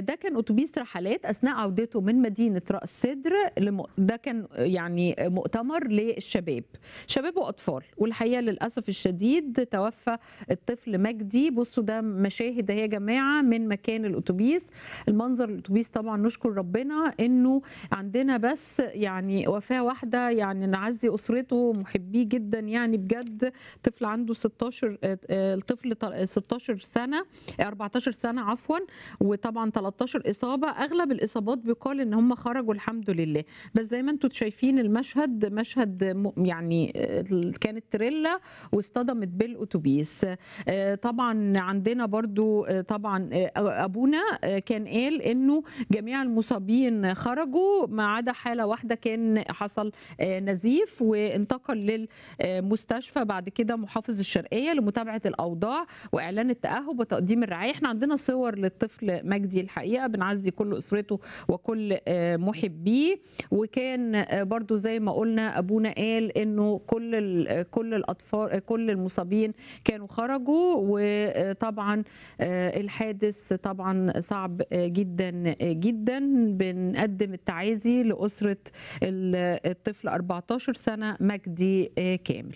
ده كان اتوبيس رحلات اثناء عودته من مدينه راس سدر لم... ده كان يعني مؤتمر للشباب شباب واطفال والحقيقه للاسف الشديد توفى الطفل مجدي بصوا ده مشاهد اهي يا جماعه من مكان الاتوبيس المنظر الاتوبيس طبعا نشكر ربنا انه عندنا بس يعني وفاه واحده يعني نعزي اسرته محبيه جدا يعني بجد طفل عنده 16 الطفل 16 سنه 14 سنه عفوا وطبعا 13 اصابه اغلب الاصابات بيقال ان هم خرجوا الحمد لله بس زي ما انتم شايفين المشهد مشهد يعني كانت تريلا واصطدمت بالاتوبيس طبعا عندنا برضو طبعا ابونا كان قال انه جميع المصابين خرجوا ما عدا حاله واحده كان حصل نزيف وانتقل للمستشفى بعد كده محافظ الشرقيه لمتابعه الاوضاع واعلان التاهب وتقديم الرعايه احنا عندنا صور للطفل مجدي الحقيقه بنعزي كل اسرته وكل محبيه وكان برضو زي ما قلنا ابونا قال انه كل كل الاطفال كل المصابين كانوا خرجوا وطبعا الحادث طبعا صعب جدا جدا بنقدم التعازي لاسره الطفل 14 سنه مجدي كامل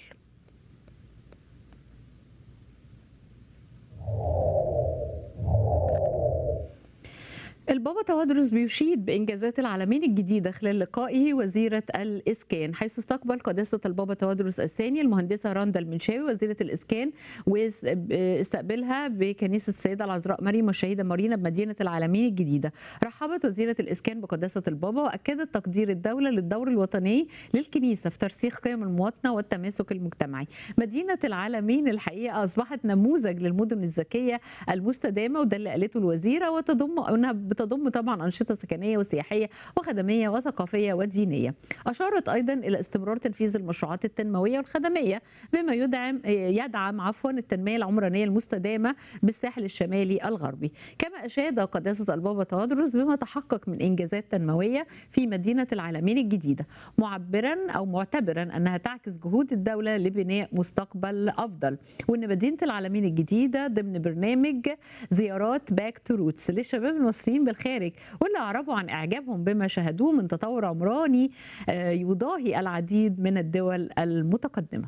البابا توادرس بيشيد بانجازات العالمين الجديده خلال لقائه وزيره الاسكان حيث استقبل قداسه البابا توادرس الثاني المهندسه رندا المنشاوي وزيره الاسكان واستقبلها بكنيسه السيده العذراء مريم والشهيده مارينا بمدينه العالمين الجديده رحبت وزيره الاسكان بقداسه البابا واكدت تقدير الدوله للدور الوطني للكنيسه في ترسيخ قيم المواطنه والتماسك المجتمعي مدينه العالمين الحقيقه اصبحت نموذج للمدن الذكيه المستدامه وده اللي قالته الوزيره وتضم انها بتضم طبعا انشطه سكنيه وسياحيه وخدميه وثقافيه ودينيه. اشارت ايضا الى استمرار تنفيذ المشروعات التنمويه والخدميه بما يدعم يدعم عفوا التنميه العمرانيه المستدامه بالساحل الشمالي الغربي. كما اشاد قداسه البابا توادرس بما تحقق من انجازات تنمويه في مدينه العالمين الجديده، معبرا او معتبرا انها تعكس جهود الدوله لبناء مستقبل افضل، وان مدينه العالمين الجديده ضمن برنامج زيارات باك تو روتس للشباب المصريين بالخارج واللي أعربوا عن إعجابهم بما شاهدوه من تطور عمراني يضاهي العديد من الدول المتقدمة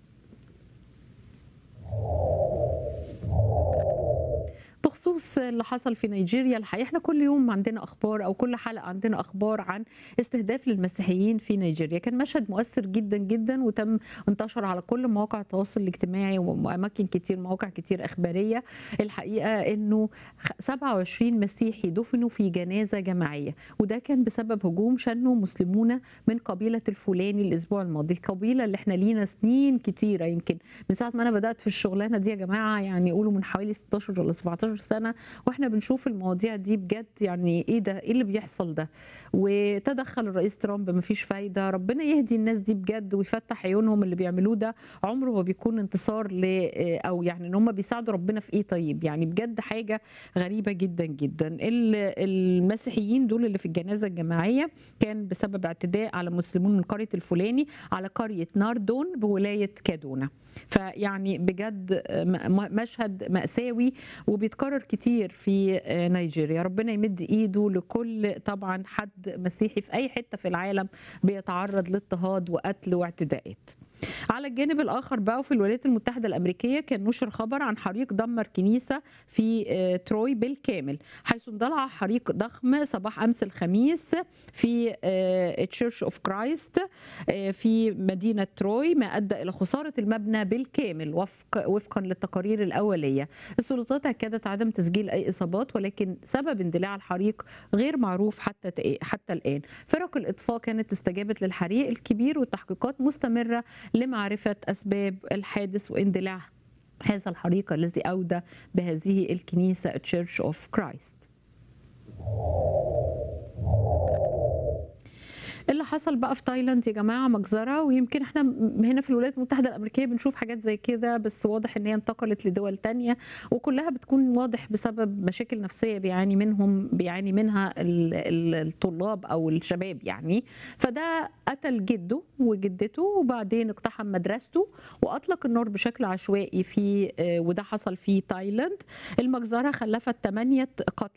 بخصوص اللي حصل في نيجيريا الحقيقه احنا كل يوم عندنا اخبار او كل حلقه عندنا اخبار عن استهداف للمسيحيين في نيجيريا كان مشهد مؤثر جدا جدا وتم انتشر على كل مواقع التواصل الاجتماعي واماكن كتير مواقع كتير اخباريه الحقيقه انه 27 مسيحي دفنوا في جنازه جماعيه وده كان بسبب هجوم شنه مسلمون من قبيله الفلاني الاسبوع الماضي القبيله اللي احنا لينا سنين كتيره يمكن من ساعه ما انا بدات في الشغلانه دي يا جماعه يعني يقولوا من حوالي 16 ولا 17 سنه واحنا بنشوف المواضيع دي بجد يعني ايه ده ايه اللي بيحصل ده وتدخل الرئيس ترامب مفيش فايده ربنا يهدي الناس دي بجد ويفتح عيونهم اللي بيعملوه ده عمره ما بيكون انتصار ل او يعني ان هم بيساعدوا ربنا في ايه طيب يعني بجد حاجه غريبه جدا جدا المسيحيين دول اللي في الجنازه الجماعيه كان بسبب اعتداء على مسلمون من قريه الفلاني على قريه ناردون بولايه كادونا فيعني بجد مشهد مأساوي وبيتكرر كتير في نيجيريا ربنا يمد ايده لكل طبعا حد مسيحي في اي حته في العالم بيتعرض لاضطهاد وقتل واعتداءات على الجانب الاخر بقى في الولايات المتحده الامريكيه كان نشر خبر عن حريق دمر كنيسه في تروي بالكامل حيث اندلع حريق ضخم صباح امس الخميس في تشيرش اوف كرايست في مدينه تروي ما ادى الى خساره المبنى بالكامل وفق وفقا للتقارير الاوليه السلطات اكدت عدم تسجيل اي اصابات ولكن سبب اندلاع الحريق غير معروف حتى حتى الان فرق الاطفاء كانت استجابت للحريق الكبير والتحقيقات مستمره لمعرفة أسباب الحادث واندلاع هذا الحريق الذي أودى بهذه الكنيسة تشيرش أوف كرايست اللي حصل بقى في تايلاند يا جماعه مجزره ويمكن احنا هنا في الولايات المتحده الامريكيه بنشوف حاجات زي كده بس واضح ان هي انتقلت لدول تانية وكلها بتكون واضح بسبب مشاكل نفسيه بيعاني منهم بيعاني منها الطلاب او الشباب يعني فده قتل جده وجدته وبعدين اقتحم مدرسته واطلق النار بشكل عشوائي في وده حصل في تايلاند المجزره خلفت 8 قتلى